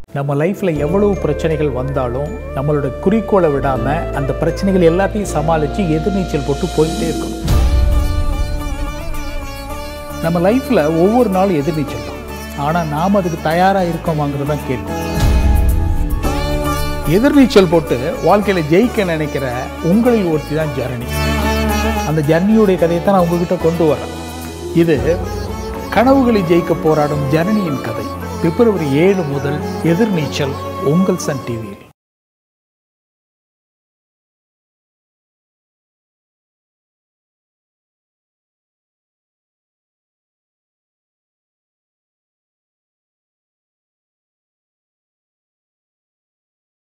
நம்ம லைஃப்பில் எவ்வளவு பிரச்சனைகள் வந்தாலும் நம்மளோட குறிக்கோளை விடாமல் அந்த பிரச்சனைகள் எல்லாத்தையும் சமாளித்து எதிர்நீச்சல் போட்டு போயிட்டே இருக்கணும் நம்ம லைஃப்பில் ஒவ்வொரு நாளும் எதிர்நீச்சல் தான் ஆனால் நாம் அதுக்கு தயாராக இருக்கோமாங்கிறது தான் கேள்வி எதிர்நீச்சல் போட்டு வாழ்க்கையில் ஜெயிக்க நினைக்கிற உங்களில் ஒருத்தி தான் ஜர்னி அந்த ஜர்னியுடைய கதையை தான் நான் உங்ககிட்ட கொண்டு வரேன் இது கனவுகளை ஜெயிக்க போராடும் ஜனனியின் கதை பிப்ரவரி ஏழு முதல் எதிர்நீச்சல் உங்கள் சன் டிவியில்